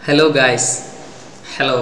hello guys hello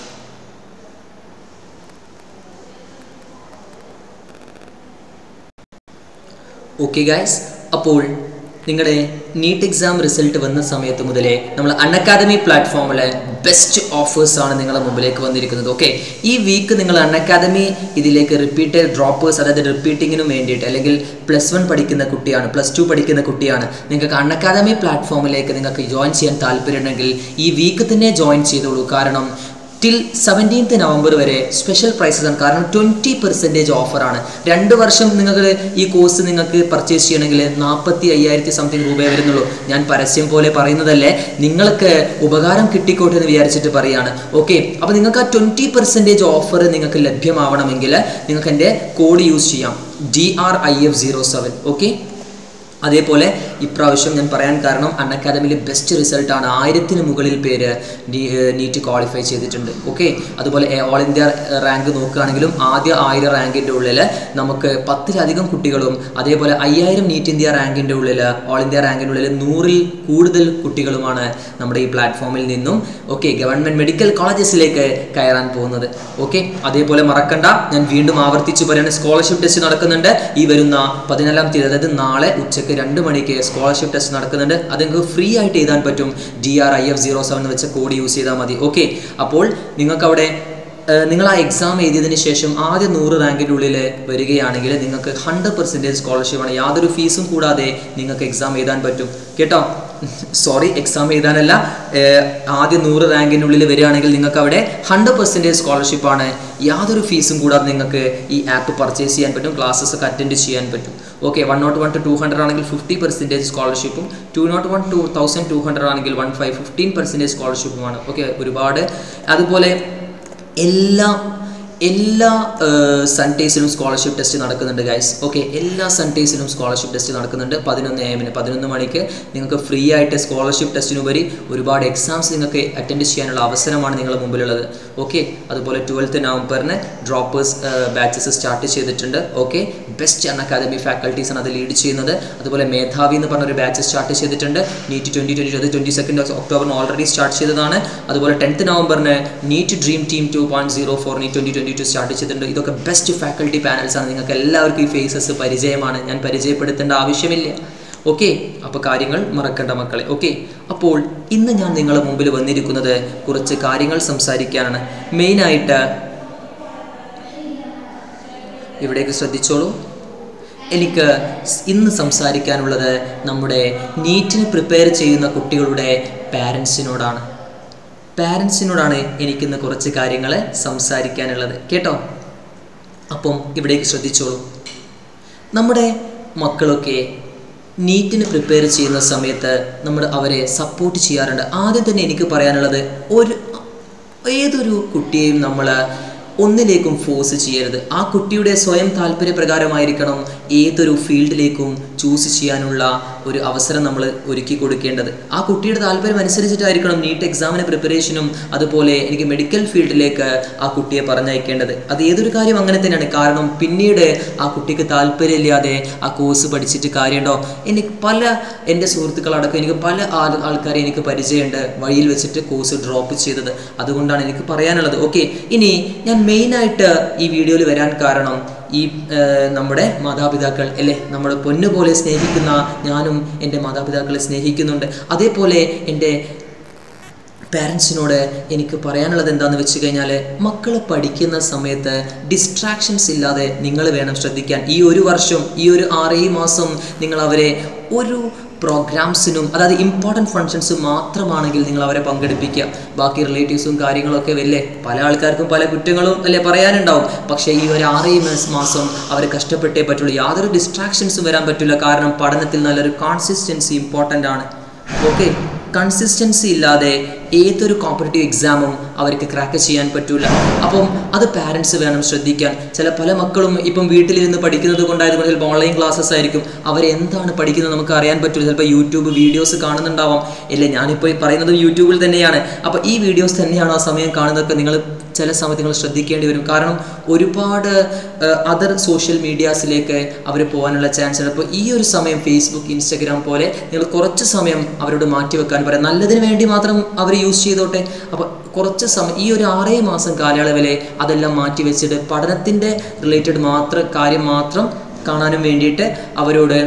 okay guys അപ്പോൾ നിങ്ങളുടെ NEET exam result വന്ന സമയത്ത് മുതലേ നമ്മൾ അൺ അക്കാദമി പ്ലാറ്റ്ഫോമിലെ ബെസ്റ്റ് ഓഫേഴ്സ് ആണ് നിങ്ങളുടെ മുമ്പിലേക്ക് വന്നിരിക്കുന്നത് ഓക്കെ ഈ വീക്ക് നിങ്ങൾ അൺ അക്കാദമി ഇതിലേക്ക് റിപ്പീറ്റഡ് ഡ്രോപ്പേഴ്സ് അതായത് റിപ്പീറ്റിങ്ങിനും വേണ്ടിയിട്ട് അല്ലെങ്കിൽ പ്ലസ് വൺ പഠിക്കുന്ന കുട്ടിയാണ് പ്ലസ് ടു പഠിക്കുന്ന കുട്ടിയാണ് നിങ്ങൾക്ക് അൺ അക്കാദമി പ്ലാറ്റ്ഫോമിലേക്ക് നിങ്ങൾക്ക് ജോയിൻ ചെയ്യാൻ താല്പര്യമുണ്ടെങ്കിൽ ഈ വീക്ക് തന്നെ ജോയിൻ ചെയ്തോളൂ കാരണം ടിൽ സെവൻറ്റീൻത്ത് നവംബർ വരെ സ്പെഷ്യൽ പ്രൈസസ് ആണ് കാരണം ട്വൻറ്റി പെർസെൻറ്റേജ് ഓഫറാണ് രണ്ട് വർഷം നിങ്ങൾക്ക് ഈ കോഴ്സ് നിങ്ങൾക്ക് പർച്ചേസ് ചെയ്യണമെങ്കിൽ നാൽപ്പത്തി അയ്യായിരത്തി സംതിങ് രൂപയെ വരുന്നുള്ളൂ ഞാൻ പരസ്യം പോലെ പറയുന്നതല്ലേ നിങ്ങൾക്ക് ഉപകാരം കിട്ടിക്കോട്ടെ എന്ന് വിചാരിച്ചിട്ട് പറയാണ് ഓക്കെ അപ്പോൾ നിങ്ങൾക്ക് ആ ട്വൻറ്റി പെർസെൻറ്റേജ് ഓഫർ നിങ്ങൾക്ക് ലഭ്യമാവണമെങ്കിൽ നിങ്ങൾക്ക് എൻ്റെ കോഡ് യൂസ് ചെയ്യാം D R I F zero seven okay അതേപോലെ ഇപ്രാവശ്യം ഞാൻ പറയാൻ കാരണം അൺ അക്കാദമിയിൽ ബെസ്റ്റ് റിസൾട്ടാണ് ആയിരത്തിന് മുകളിൽ പേര് നീറ്റ് ക്വാളിഫൈ ചെയ്തിട്ടുണ്ട് ഓക്കെ അതുപോലെ ഓൾ ഇന്ത്യ റാങ്ക് നോക്കുകയാണെങ്കിലും ആദ്യ ആയിരം റാങ്കിൻ്റെ ഉള്ളിൽ നമുക്ക് പത്തിലധികം കുട്ടികളും അതേപോലെ അയ്യായിരം നീറ്റ് ഇന്ത്യ റാങ്കിൻ്റെ ഉള്ളിൽ ഓൾ ഇന്ത്യ റാങ്കിൻ്റെ ഉള്ളിൽ നൂറിൽ കൂടുതൽ കുട്ടികളുമാണ് നമ്മുടെ ഈ പ്ലാറ്റ്ഫോമിൽ നിന്നും ഓക്കെ ഗവൺമെൻറ് മെഡിക്കൽ കോളേജസിലേക്ക് കയറാൻ പോകുന്നത് ഓക്കെ അതേപോലെ മറക്കണ്ട ഞാൻ വീണ്ടും ആവർത്തിച്ച് പറയുന്നത് സ്കോളർഷിപ്പ് ടെസ്റ്റ് നടക്കുന്നുണ്ട് ഈ വരുന്ന പതിനാലാം തീയതി അതായത് നാളെ ഉച്ചയ്ക്ക് രണ്ട് മണിക്ക് സ്കോളർഷിപ്പ് ടെസ്റ്റ് നടക്കുന്നുണ്ട് അത് നിങ്ങൾക്ക് ഫ്രീ ആയിട്ട് എഴുതാൻ പറ്റും D R I F zero seven വെച്ച കോഡ് യൂസ് ചെയ്താൽ മതി ഓക്കെ അപ്പോൾ നിങ്ങൾക്ക് അവിടെ നിങ്ങൾ ആ എക്സാം എഴുതിയതിന് ശേഷം ആദ്യ നൂറ് റാങ്കിൻ്റെ ഉള്ളിൽ വരികയാണെങ്കിൽ നിങ്ങൾക്ക് ഹൺഡ്രഡ് പെർസെൻറ്റേജ് സ്കോളർഷിപ്പാണ് യാതൊരു ഫീസും കൂടാതെ നിങ്ങൾക്ക് എക്സാം എഴുതാൻ പറ്റും കേട്ടോ സോറി എക്സാം എഴുതാനല്ല ആദ്യ നൂറ് റാങ്കിനുള്ളിൽ വരികയാണെങ്കിൽ നിങ്ങൾക്ക് അവിടെ ഹൺഡ്രഡ് പെർസെൻറ്റേജ് സ്കോളർഷിപ്പാണ് യാതൊരു ഫീസും കൂടാതെ നിങ്ങൾക്ക് ഈ ആപ്പ് പർച്ചേസ് ചെയ്യാൻ പറ്റും ക്ലാസ്സസ് ഒക്കെ അറ്റൻഡ് ചെയ്യാൻ പറ്റും okay one nought one two two hundred ആണെങ്കിൽ ഫിഫ്റ്റി പെർസെൻറ്റേജ് സ്കോളർഷിപ്പും two nought one two thousand two hundred ആണെങ്കിൽ വൺ ഫൈവ് ഫിഫ്റ്റീൻ പെർസെൻറ്റേജ് സ്കോളർഷിപ്പുമാണ് ഓക്കെ ഒരുപാട് അതുപോലെ എല്ലാ എല്ലാ സൺഡേസിലും സ്കോളർഷിപ്പ് ടെസ്റ്റ് നടക്കുന്നുണ്ട് ഗൈസ് ഓക്കെ എല്ലാ സൺഡേസിലും സ്കോളർഷിപ്പ് ടെസ്റ്റ് നടക്കുന്നുണ്ട് പതിനൊന്ന് എമ്മിന് പതിനൊന്ന് മണിക്ക് നിങ്ങൾക്ക് ഫ്രീ ആയിട്ട് സ്കോളർഷിപ്പ് ടെസ്റ്റിനുപരി ഒരുപാട് എക്സാംസ് നിങ്ങൾക്ക് അറ്റൻഡ് ചെയ്യാനുള്ള അവസരമാണ് നിങ്ങളുടെ മുമ്പിലുള്ളത് ഓക്കെ അതുപോലെ ട്വൽത്ത് നവംബറിന് ഡ്രോപ്പേഴ്സ് ബാച്ചസ് സ്റ്റാർട്ട് ചെയ്തിട്ടുണ്ട് ഓക്കെ ബെസ്റ്റ് എന്ന അക്കാദമി ഫാക്കൽറ്റീസാണ് അത് ലീഡ് ചെയ്യുന്നത് അതുപോലെ മേധാവി എന്ന് പറഞ്ഞൊരു ബാച്ച് സ്റ്റാർട്ട് ചെയ്തിട്ടുണ്ട് നീറ്റ് ട്വൻറ്റി ട്വൻറ്റി അത് ട്വൻറ്റി സെക്കൻഡ് ഒക്ടോബറിന് ഓൾറെഡി സ്റ്റാർട്ട് ചെയ്തതാണ് അതുപോലെ ടെൻത്ത് നവംബറിന് NEET dream team two point zero for NEET twenty twenty two start ചെയ്തിട്ടുണ്ട് ഇതൊക്കെ ബെസ്റ്റ് ഫാക്കൽറ്റി പാനൽസ് ആണ് നിങ്ങൾക്ക് എല്ലാവർക്കും ഈ ഫേസസ് പരിചയമാണ് ഞാൻ പരിചയപ്പെടുത്തേണ്ട ആവശ്യമില്ല ഓക്കെ അപ്പോൾ കാര്യങ്ങൾ മറക്കണ്ട മക്കളെ ഓക്കെ അപ്പോൾ ഇന്ന് ഞാൻ നിങ്ങളുടെ മുമ്പിൽ വന്നിരിക്കുന്നത് കുറച്ച് കാര്യങ്ങൾ സംസാരിക്കാനാണ് മെയിനായിട്ട് ഇവിടേക്ക് ശ്രദ്ധിച്ചോളൂ എനിക്ക് ഇന്ന് സംസാരിക്കാനുള്ളത് നമ്മുടെ നീറ്റിന് പ്രിപ്പയർ ചെയ്യുന്ന കുട്ടികളുടെ പാരൻസിനോടാണ് പാരൻസിനോടാണ് എനിക്കിന്ന് കുറച്ച് കാര്യങ്ങൾ സംസാരിക്കാനുള്ളത് കേട്ടോ അപ്പം ഇവിടേക്ക് ശ്രദ്ധിച്ചോളൂ നമ്മുടെ മക്കളൊക്കെ നീറ്റിന് പ്രിപ്പയർ ചെയ്യുന്ന സമയത്ത് നമ്മൾ അവരെ സപ്പോർട്ട് ചെയ്യാറുണ്ട് ആദ്യം തന്നെ എനിക്ക് പറയാനുള്ളത് ഒരു ഏതൊരു കുട്ടിയെയും നമ്മൾ ഒന്നിലേക്കും ഫോഴ്സ് ചെയ്യരുത് ആ കുട്ടിയുടെ സ്വയം താല്പര്യപ്രകാരമായിരിക്കണം ഏതൊരു ഫീൽഡിലേക്കും ചൂസ് ചെയ്യാനുള്ള ഒരു അവസരം നമ്മൾ ഒരുക്കി കൊടുക്കേണ്ടത് ആ കുട്ടിയുടെ താല്പര്യം അനുസരിച്ചിട്ടായിരിക്കണം നീറ്റ് എക്സാമിന് പ്രിപ്പറേഷനും അതുപോലെ എനിക്ക് മെഡിക്കൽ ഫീൽഡിലേക്ക് ആ കുട്ടിയെ പറഞ്ഞയക്കേണ്ടത് അത് ഏതൊരു കാര്യം അങ്ങനെ തന്നെയാണ് കാരണം പിന്നീട് ആ കുട്ടിക്ക് താല്പര്യമില്ലാതെ ആ കോഴ്സ് പഠിച്ചിട്ട് കാര്യമുണ്ടോ എനിക്ക് പല എൻ്റെ സുഹൃത്തുക്കളടക്കം എനിക്ക് പല ആൾ ആൾക്കാരെ എനിക്ക് പരിചയമുണ്ട് വഴിയിൽ വെച്ചിട്ട് കോഴ്സ് ഡ്രോപ്പ് ചെയ്തത് അതുകൊണ്ടാണ് എനിക്ക് പറയാനുള്ളത് ഓക്കെ ഇനി ഞാൻ മെയിനായിട്ട് ഈ വീഡിയോയിൽ വരാൻ കാരണം ഈ നമ്മുടെ മാതാപിതാക്കൾ അല്ലേ നമ്മുടെ പൊന്നു പോലെ സ്നേഹിക്കുന്ന ഞാനും എൻ്റെ മാതാപിതാക്കളെ സ്നേഹിക്കുന്നുണ്ട് അതേപോലെ എൻ്റെ പാരൻസിനോട് എനിക്ക് പറയാനുള്ളത് എന്താണെന്ന് വെച്ച് കഴിഞ്ഞാൽ മക്കൾ പഠിക്കുന്ന സമയത്ത് ഡിസ്ട്രാക്ഷൻസ് ഇല്ലാതെ നിങ്ങൾ വേണം ശ്രദ്ധിക്കാൻ ഈ ഒരു വർഷം ഈ ഒരു ആറേഴ് മാസം നിങ്ങൾ അവരെ ഒരു പ്രോഗ്രാംസിനും അതായത് ഇമ്പോർട്ടൻറ്റ് ഫങ്ഷൻസ് മാത്രമാണെങ്കിൽ നിങ്ങൾ അവരെ പങ്കെടുപ്പിക്കുക ബാക്കി റിലേറ്റീവ്സും കാര്യങ്ങളൊക്കെ വല്ലേ പല ആൾക്കാർക്കും പല കുറ്റങ്ങളും അല്ലേ പറയാനുണ്ടാവും പക്ഷേ ഈ ഒരു ആറേഴ് മാസം അവർ കഷ്ടപ്പെട്ടേ പറ്റുള്ളൂ യാതൊരു ഡിസ്ട്രാക്ഷൻസും വരാൻ പറ്റില്ല കാരണം പഠനത്തിൽ നല്ലൊരു കോൺസിസ്റ്റൻസി ഇമ്പോർട്ടൻ്റ് ആണ് ഓക്കെ കൺസിസ്റ്റൻസി ഇല്ലാതെ ഏതൊരു കോമ്പറ്റേറ്റീവ് എക്സാമും അവർക്ക് ക്രാക്ക് ചെയ്യാൻ പറ്റൂല അപ്പം അത് പാരൻസ് വേണം ശ്രദ്ധിക്കാൻ ചില പല മക്കളും ഇപ്പം വീട്ടിലിരുന്ന് പഠിക്കുന്നത് കൊണ്ടായതുകൊണ്ട് ചിലപ്പോൾ ഓൺലൈൻ ക്ലാസ്സസ് ആയിരിക്കും അവരെന്താണ് പഠിക്കുന്നത് നമുക്ക് അറിയാൻ പറ്റില്ല ചിലപ്പോൾ യൂട്യൂബ് വീഡിയോസ് കാണുന്നുണ്ടാവാം ഇല്ല ഞാനിപ്പോൾ പറയുന്നത് യൂട്യൂബിൽ തന്നെയാണ് അപ്പോൾ ഈ വീഡിയോസ് തന്നെയാണ് ആ സമയം കാണുന്നതൊക്കെ നിങ്ങൾ ചില സമയത്ത് നിങ്ങൾ ശ്രദ്ധിക്കേണ്ടി വരും കാരണം ഒരുപാട് അതർ സോഷ്യൽ മീഡിയാസിലേക്ക് അവർ പോകാനുള്ള ചാൻസ് ഉണ്ട് അപ്പോൾ ഈ ഒരു സമയം ഫേസ്ബുക്ക് ഇൻസ്റ്റഗ്രാം പോലെ നിങ്ങൾ കുറച്ച് സമയം അവരോട് മാറ്റി വെക്കാൻ പറയാം നല്ലതിന് വേണ്ടി മാത്രം അവർ യൂസ് ചെയ്തോട്ടെ അപ്പോൾ കുറച്ച് സമയം ഈ ഒരു ആറേ മാസം കാലയളവിൽ അതെല്ലാം മാറ്റി വെച്ചിട്ട് പഠനത്തിൻ്റെ റിലേറ്റഡ് മാത്രം കാര്യം മാത്രം കാണാനും വേണ്ടിയിട്ട് അവരോട്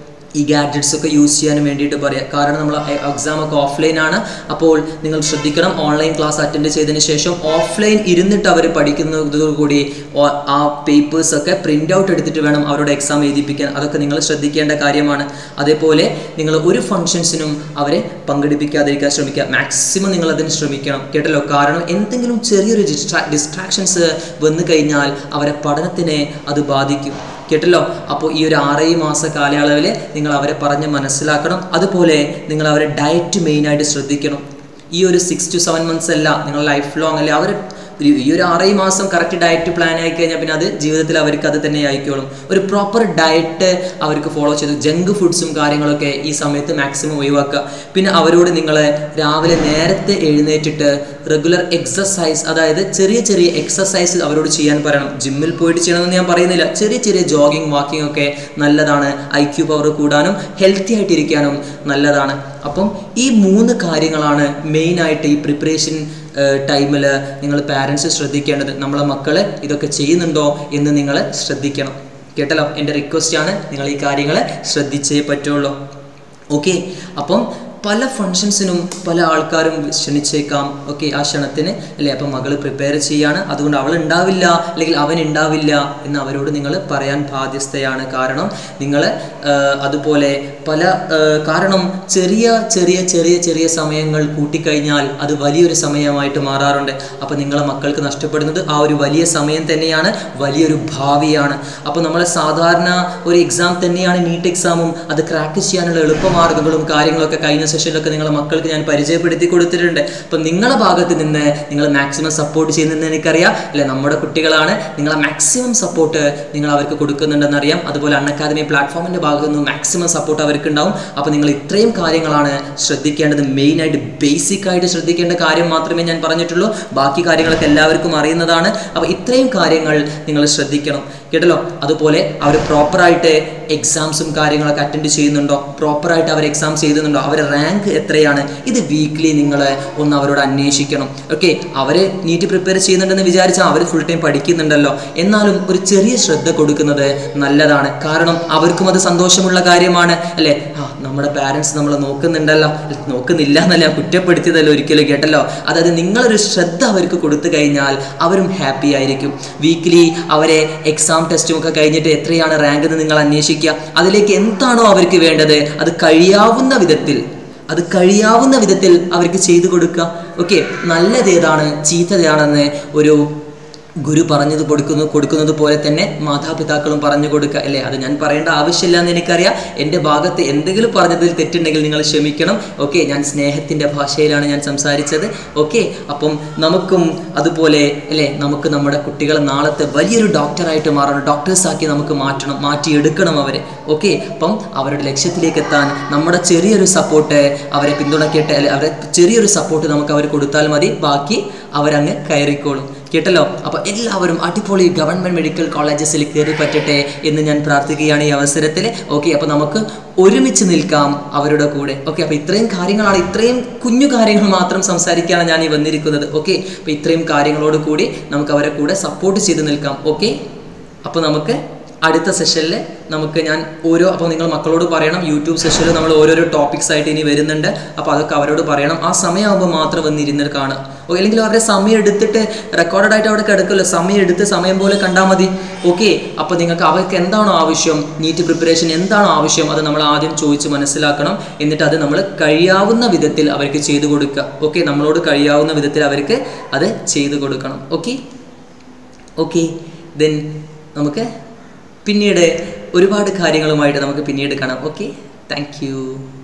ഈ ഗാഡ്ജറ്റ്സ് ഒക്കെ യൂസ് ചെയ്യാനും വേണ്ടിയിട്ട് പറയാം കാരണം നമ്മൾ എക്സാം ഒക്കെ ഓഫ്ലൈൻ ആണ് അപ്പോൾ നിങ്ങൾ ശ്രദ്ധിക്കണം ഓൺലൈൻ ക്ലാസ് അറ്റൻഡ് ചെയ്തതിന് ശേഷം ഓഫ്ലൈൻ ഇരുന്നിട്ട് അവർ പഠിക്കുന്നതോടുകൂടി ഓ- ആ പേപ്പേഴ്സ് ഒക്കെ പ്രിൻ്റ് ഔട്ട് എടുത്തിട്ട് വേണം അവരോട് എക്സാം എഴുതിപ്പിക്കാൻ അതൊക്കെ നിങ്ങൾ ശ്രദ്ധിക്കേണ്ട കാര്യമാണ് അതേപോലെ നിങ്ങൾ ഒരു ഫങ്ഷൻസിനും അവരെ പങ്കെടുപ്പിക്കാതിരിക്കാൻ ശ്രമിക്കുക മാക്സിമം നിങ്ങൾ അതിന് ശ്രമിക്കണം കേട്ടല്ലോ കാരണം എന്തെങ്കിലും ചെറിയൊരു ഡിസ്ട്രാ ഡിസ്ട്രാക്ഷൻസ് വന്നു കഴിഞ്ഞാൽ അവരെ പഠനത്തിനെ അത് ബാധിക്കും കേട്ടല്ലോ അപ്പോൾ ഈ ഒരു ആറേഴ് മാസ കാലയളവിൽ നിങ്ങൾ അവരെ പറഞ്ഞ് മനസ്സിലാക്കണം അതുപോലെ നിങ്ങൾ അവരെ ഡയറ്റ് മെയിനായിട്ട് ശ്രദ്ധിക്കണം ഈ ഒരു സിക്സ് ടു സെവൻ മന്ത്സ് അല്ല നിങ്ങൾ ലൈഫ് ലോങ് അല്ലെ അവർ ഒരു ഈ ഒരു ആറേഴ് മാസം കറക്റ്റ് ഡയറ്റ് പ്ലാൻ ആയി കഴിഞ്ഞാൽ പിന്നെ അത് ജീവിതത്തിൽ അവർക്ക് അത് തന്നെ ആയിക്കോളും ഒരു പ്രോപ്പർ ഡയറ്റ് അവർക്ക് ഫോളോ ചെയ്ത് ജങ്ക് ഫുഡ്സും കാര്യങ്ങളൊക്കെ ഈ സമയത്ത് മാക്സിമം ഒഴിവാക്കുക പിന്നെ അവരോട് നിങ്ങൾ രാവിലെ നേരത്തെ എഴുന്നേറ്റിട്ട് റെഗുലർ എക്സസൈസ് അതായത് ചെറിയ ചെറിയ എക്സസൈസ് അവരോട് ചെയ്യാൻ പറയണം ജിമ്മിൽ പോയിട്ട് ചെയ്യണമെന്ന് ഞാൻ പറയുന്നില്ല ചെറിയ ചെറിയ ജോഗിങ് വാക്കിംഗ് ഒക്കെ നല്ലതാണ് ഐ ക്യു പവർ കൂടാനും ഹെൽത്തി ആയിട്ടിരിക്കാനും നല്ലതാണ് അപ്പം ഈ മൂന്ന് കാര്യങ്ങളാണ് മെയിനായിട്ട് ഈ പ്രിപ്പറേഷൻ ടൈമിൽ നിങ്ങൾ പാരൻസ് ശ്രദ്ധിക്കേണ്ടത് നമ്മളെ മക്കൾ ഇതൊക്കെ ചെയ്യുന്നുണ്ടോ എന്ന് നിങ്ങൾ ശ്രദ്ധിക്കണം കേട്ടല്ലോ എൻ്റെ റിക്വസ്റ്റ് ആണ് നിങ്ങൾ ഈ കാര്യങ്ങൾ ശ്രദ്ധിച്ചേ പറ്റുള്ളൂ ഓക്കെ അപ്പം പല ഫങ്ഷൻസിനും പല ആൾക്കാരും ക്ഷണിച്ചേക്കാം ഓക്കെ ആ ക്ഷണത്തിന് അല്ലേ അപ്പം മകൾ പ്രിപ്പയർ ചെയ്യാണ് അതുകൊണ്ട് അവൾ ഉണ്ടാവില്ല അല്ലെങ്കിൽ അവൻ ഉണ്ടാവില്ല എന്ന് അവരോട് നിങ്ങൾ പറയാൻ ബാധ്യസ്ഥയാണ് കാരണം നിങ്ങൾ അതുപോലെ പല ആ, കാരണം ചെറിയ ചെറിയ ചെറിയ ചെറിയ സമയങ്ങൾ കൂട്ടിക്കഴിഞ്ഞാൽ അത് വലിയൊരു സമയമായിട്ട് മാറാറുണ്ട് അപ്പം നിങ്ങളെ മക്കൾക്ക് നഷ്ടപ്പെടുന്നത് ആ ഒരു വലിയ സമയം തന്നെയാണ് വലിയൊരു ഭാവിയാണ് അപ്പോൾ നമ്മൾ സാധാരണ ഒരു എക്സാം തന്നെയാണ് നീറ്റ് എക്സാമും അത് ക്രാക്ക് ചെയ്യാനുള്ള എളുപ്പമാർഗ്ഗങ്ങളും കാര്യങ്ങളൊക്കെ കഴിഞ്ഞ സെഷനിലൊക്കെ നിങ്ങളെ മക്കൾക്ക് ഞാൻ പരിചയപ്പെടുത്തി കൊടുത്തിട്ടുണ്ട് അപ്പം നിങ്ങളെ ഭാഗത്ത് നിന്ന് നിങ്ങൾ മാക്സിമം സപ്പോർട്ട് ചെയ്യുന്നതെന്ന് എനിക്കറിയാം അല്ലെ നമ്മുടെ കുട്ടികളാണ് നിങ്ങളെ മാക്സിമം സപ്പോർട്ട് നിങ്ങൾ അവർക്ക് കൊടുക്കുന്നുണ്ടെന്ന് അറിയാം അതുപോലെ അൺ അക്കാദമി പ്ലാറ്റ്ഫോമിൻ്റെ ഭാഗത്ത് നിന്ന് മാക്സിമം സപ്പോർട്ട് അവർക്ക് ഉണ്ടാവും അപ്പോൾ നിങ്ങൾ ഇത്രയും കാര്യങ്ങളാണ് ശ്രദ്ധിക്കേണ്ടത് മെയിനായിട്ട് ബേസിക് ആയിട്ട് ശ്രദ്ധിക്കേണ്ട കാര്യം മാത്രമേ ഞാൻ പറഞ്ഞിട്ടുള്ളൂ ബാക്കി കാര്യങ്ങളൊക്കെ എല്ലാവർക്കും അറിയുന്നതാണ് അപ്പോൾ ഇത്രയും കാര്യങ്ങൾ നിങ്ങൾ ശ്രദ്ധിക്കണം കേട്ടല്ലോ അതുപോലെ അവർ പ്രോപ്പറായിട്ട് എക്സാംസും കാര്യങ്ങളൊക്കെ അറ്റൻഡ് ചെയ്യുന്നുണ്ടോ പ്രോപ്പറായിട്ട് അവർ എക്സാം ചെയ്യുന്നുണ്ടോ അവരുടെ റാങ്ക് എത്രയാണ് ഇത് വീക്ക്ലി നിങ്ങൾ ഒന്ന് അവരോട് അന്വേഷിക്കണം ഓക്കെ അവർ നീറ്റ് പ്രിപ്പയർ ചെയ്യുന്നുണ്ടെന്ന് വിചാരിച്ചാൽ അവർ ഫുൾ ടൈം പഠിക്കുന്നുണ്ടല്ലോ എന്നാലും ഒരു ചെറിയ ശ്രദ്ധ കൊടുക്കുന്നത് നല്ലതാണ് കാരണം അവർക്കും അത് സന്തോഷമുള്ള കാര്യമാണ് അല്ലേ ആ നമ്മുടെ പാരൻസ് നമ്മൾ നോക്കുന്നുണ്ടല്ലോ നോക്കുന്നില്ല എന്നല്ല ഞാൻ കുറ്റപ്പെടുത്തിയതല്ലോ ഒരിക്കലും കേട്ടല്ലോ അതായത് നിങ്ങളൊരു ശ്രദ്ധ അവർക്ക് കൊടുത്തു കഴിഞ്ഞാൽ അവരും ഹാപ്പി ആയിരിക്കും വീക്ക്ലി അവരെ എക്സാം ടെസ്റ്റും ഒക്കെ കഴിഞ്ഞിട്ട് എത്രയാണ് റാങ്ക് എന്ന് നിങ്ങൾ അന്വേഷിക്കുക അതിലേക്ക് എന്താണോ അവർക്ക് വേണ്ടത് അത് കഴിയാവുന്ന വിധത്തിൽ അത് കഴിയാവുന്ന വിധത്തിൽ അവർക്ക് ചെയ്തു കൊടുക്കുക ഓക്കെ നല്ലതേതാണ് ചീത്തതയാണെന്ന് ഒരു ഗുരു പറഞ്ഞത് കൊടുക്കുന്നു കൊടുക്കുന്നത് പോലെ തന്നെ മാതാപിതാക്കളും പറഞ്ഞു കൊടുക്കുക അല്ലേ അത് ഞാൻ പറയേണ്ട ആവശ്യമില്ല എന്ന് എനിക്കറിയാം എൻ്റെ ഭാഗത്ത് എന്തെങ്കിലും പറഞ്ഞതിൽ തെറ്റുണ്ടെങ്കിൽ നിങ്ങൾ ക്ഷമിക്കണം ഓക്കെ ഞാൻ സ്നേഹത്തിൻ്റെ ഭാഷയിലാണ് ഞാൻ സംസാരിച്ചത് ഓക്കെ അപ്പം നമുക്കും അതുപോലെ അല്ലേ നമുക്ക് നമ്മുടെ കുട്ടികളെ നാളത്തെ വലിയൊരു ഡോക്ടറായിട്ട് മാറണം ഡോക്ടേഴ്സാക്കി നമുക്ക് മാറ്റണം മാറ്റിയെടുക്കണം അവരെ ഓക്കെ അപ്പം അവരുടെ ലക്ഷ്യത്തിലേക്ക് എത്താൻ നമ്മുടെ ചെറിയൊരു സപ്പോർട്ട് അവരെ പിന്തുണയ്ക്കട്ടെ അല്ലെ അവരെ ചെറിയൊരു സപ്പോർട്ട് നമുക്ക് അവർ കൊടുത്താൽ മതി ബാക്കി അവരങ്ങ് കയറിക്കോളും കേട്ടല്ലോ അപ്പോൾ എല്ലാവരും അടിപൊളി ഗവൺമെൻറ് മെഡിക്കൽ കോളേജസിൽ കയറി പറ്റട്ടെ എന്ന് ഞാൻ പ്രാർത്ഥിക്കുകയാണ് ഈ അവസരത്തിൽ ഓക്കെ അപ്പോൾ നമുക്ക് ഒരുമിച്ച് നിൽക്കാം അവരുടെ കൂടെ ഓക്കെ അപ്പോൾ ഇത്രയും കാര്യങ്ങളാണ് ഇത്രയും കുഞ്ഞു കാര്യങ്ങൾ മാത്രം സംസാരിക്കാനാണ് ഞാൻ ഈ വന്നിരിക്കുന്നത് ഓക്കെ അപ്പോൾ ഇത്രയും കാര്യങ്ങളോട് കൂടി നമുക്ക് അവരെ കൂടെ സപ്പോർട്ട് ചെയ്ത് നിൽക്കാം ഓക്കെ അപ്പോൾ നമുക്ക് അടുത്ത സെഷനിൽ നമുക്ക് ഞാൻ ഓരോ അപ്പോൾ നിങ്ങൾ മക്കളോട് പറയണം യൂട്യൂബ് സെഷനിൽ നമ്മൾ ഓരോരോ ടോപ്പിക്സ് ആയിട്ട് ഇനി വരുന്നുണ്ട് അപ്പോൾ അതൊക്കെ അവരോട് പറയണം ആ സമയമാകുമ്പോൾ മാത്രം വന്ന് ഇരുന്നിട്ട് കാണുക ഓ അല്ലെങ്കിൽ അവരുടെ സമയം എടുത്തിട്ട് റെക്കോർഡഡ് ആയിട്ട് അവിടെ കിടക്കുമല്ലോ സമയം എടുത്ത് സമയം പോലെ കണ്ടാൽ മതി ഓക്കെ അപ്പോൾ നിങ്ങൾക്ക് അവർക്ക് എന്താണോ ആവശ്യം നീറ്റ് പ്രിപ്പറേഷൻ എന്താണോ ആവശ്യം അത് നമ്മൾ ആദ്യം ചോദിച്ച് മനസ്സിലാക്കണം എന്നിട്ട് അത് നമ്മൾ കഴിയാവുന്ന വിധത്തിൽ അവർക്ക് ചെയ്തു കൊടുക്കുക ഓക്കെ നമ്മളോട് കഴിയാവുന്ന വിധത്തിൽ അവർക്ക് അത് ചെയ്തു കൊടുക്കണം ഓക്കെ ഓക്കെ ദെൻ നമുക്ക് പിന്നീട് ഒരുപാട് കാര്യങ്ങളുമായിട്ട് നമുക്ക് പിന്നീട് കാണാം ഓക്കെ താങ്ക് യു